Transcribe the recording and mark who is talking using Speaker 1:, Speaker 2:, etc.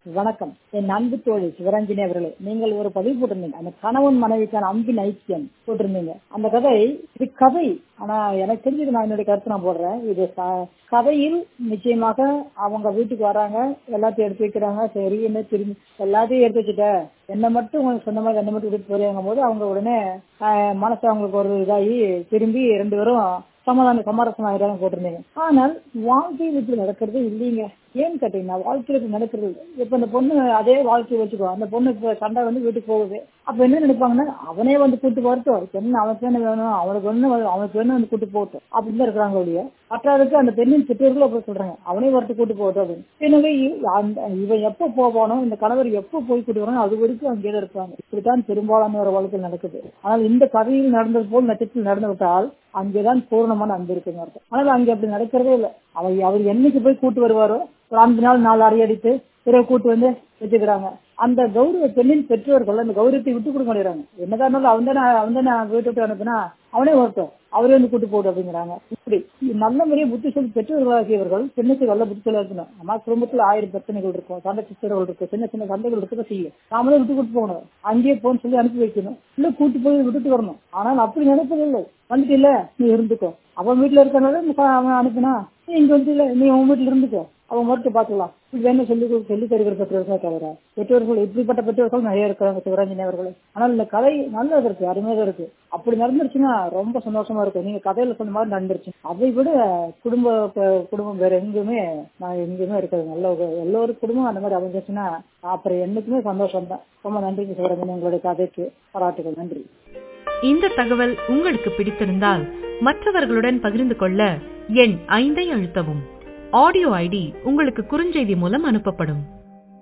Speaker 1: வணக்கம் என் அன்பு தோழி சிவரஞ்சினி அவர்களே நீங்கள் ஒரு பதிவு போட்டிருந்தீங்க அந்த கணவன் மனைவிக்கான அன்பின் ஐக்கியம் போட்டிருந்தீங்க அந்த கதை இது கதை ஆனா எனக்கு தெரிஞ்சது நான் என்னுடைய கருத்து நான் போடுறேன் இது க- கதையில் நிச்சயமாக அவங்க வீட்டுக்கு வராங்க எல்லாத்தையும் எடுத்து வைக்கிறாங்க சரி என்ன திரும்பி எல்லாத்தையும் எடுத்து வச்சுட்ட என்ன மட்டும் உங்களுக்கு சொந்த மாதிரி என்ன மட்டும் விட்டுட்டு போறீங்கும் போது அவங்க உடனே ஆஹ், மனசு அவங்களுக்கு ஒரு இதாகி திரும்பி ரெண்டு பேரும் சமாதான சமரசம் ஆயிரம் போட்டிருந்தீங்க ஆனால் வாழ்க்கையில் இப்படி நடக்கிறது இல்லைங்க ஏன்னு கேட்டீங்கன்னா வாழ்க்கையில் இப்படி நடக்கிறது இல்லை. இப்ப இந்த பொண்ணு அதே வாழ்க்கையை வச்சுக்கோ அந்த பொண்ணு இப்ப சண்டை வந்து வீட்டுக்கு போகுது அப்ப என்ன நினைப்பாங்கன்னா அவனே வந்து கூட்டு போறட்டும் இப்ப என்ன அவனுக்கு என்ன வேணும் அவனுக்கு என்ன வேணும், அவனுக்கு என்ன வந்து கூட்டு போகட்டும் அப்படின்னு தான் இருக்கிறாங்க ஒழிய மற்றவருக்கு அந்த பெண்ணின் பெற்றோர்கள் அப்படி சொல்றாங்க அவனே வரட்டு கூட்டு போகட்டும் அப்படின்னு எனவே இ- அந்த இவன் எப்ப போவானோ இந்த கணவர் எப்ப போய் கூட்டு வரானோ அது வரைக்கும் அங்கேயே தான் இருப்பாங்க இப்படித்தான் பெரும்பாலான ஒரு வாழ்க்கையில் நடக்குது ஆனால் இந்த கதையில் நடந்தது போல் நட்சத்திரத்தில் நடந்து விட்டால் அங்கேதான் பூர்ணமான அன்பு இருக்குங்க அர்த்தம் ஆனால் அங்கே அப்படி நடக்கிறதே இல்லை அவர் அவர் என்னைக்கு போய் கூட்டு வருவாரோ ஒரு அஞ்சு நாள் நாலு அடி அடித்து பிறகு கூட்டு வந்து வச்சுக்கிறாங்க அந்த கௌரவ பெண்ணின் பெற்றோர்கள் அந்த கௌரவத்தை விட்டு கொடுக்க மாட்டேங்கிறாங்க என்னதான் இருந்தாலும் அவன் தானே அவன் தானே வீட்டு விட்டு அனுப்புனா அவனே வரட்டும் அவரே வந்து கூட்டு போடு அப்படிங்கிறாங்க இப்படி நல்ல முறையை புத்தி சொல்லி பெற்றோர்களாகியவர்கள் பெண்ணுக்கு நல்ல புத்தி சொல்லி இருக்கணும் நம்ம குடும்பத்துல ஆயிரம் பிரச்சனைகள் இருக்கும் சண்டை சித்திரங்கள் இருக்கும் சின்ன சின்ன சண்டைகள் இருக்க செய்யும் நாமளே விட்டு கூட்டு போகணும் அங்கேயே போன்னு சொல்லி அனுப்பி வைக்கணும் இல்ல கூட்டு போய் விட்டுட்டு வரணும் ஆனால் அப்படி நினைப்பதில்லை வந்துட்டு இல்ல நீ இருந்துக்கோ அவன் வீட்டுல இருக்கனால நீ பா- அவன் அனுப்புனா நீ இங்க வந்து இல்ல நீ உன் வீட்டுல இருந்துக்கோ அவன் மட்டும் பாத்துக்கலாம் இது வேணும் சொல்லி கொடு- சொல்லி தருகிற பெற்றோர்கள் தவிர பெற்றோர்கள் இப்படிப்பட்ட பெற்றோர்கள் நிறைய இருக்கிறாங்க சிவராஜன் அவர்கள் ஆனால் இந்த கதை நல்லது இருக்கு அருமையாக இருக்கு அப்படி நடந்துருச்சுன்னா ரொம்ப சந்தோஷமா இருக்கும் நீங்க கதையில சொன்ன மாதிரி நடந்துருச்சு அதை விட குடும்ப க- குடும்பம் வேற எங்குமே நான் எங்கேயுமே இருக்காது நல்ல ஒரு எல்லோரு குடும்பம் அந்த மாதிரி அமைஞ்சிச்சுன்னா அப்புறம் என்னைக்குமே சந்தோஷம் தான் ரொம்ப நன்றிங்க சிவராஜன் உங்களுடைய கதைக்கு பாராட்டுகள் நன்றி
Speaker 2: இந்த தகவல் உங்களுக்கு பிடித்திருந்தால் மற்றவர்களுடன் பகிர்ந்து கொள்ள எண் ஐந்தை அழுத்தவும் ஆடியோ ஐடி உங்களுக்கு குறுஞ்செய்தி மூலம் அனுப்பப்படும்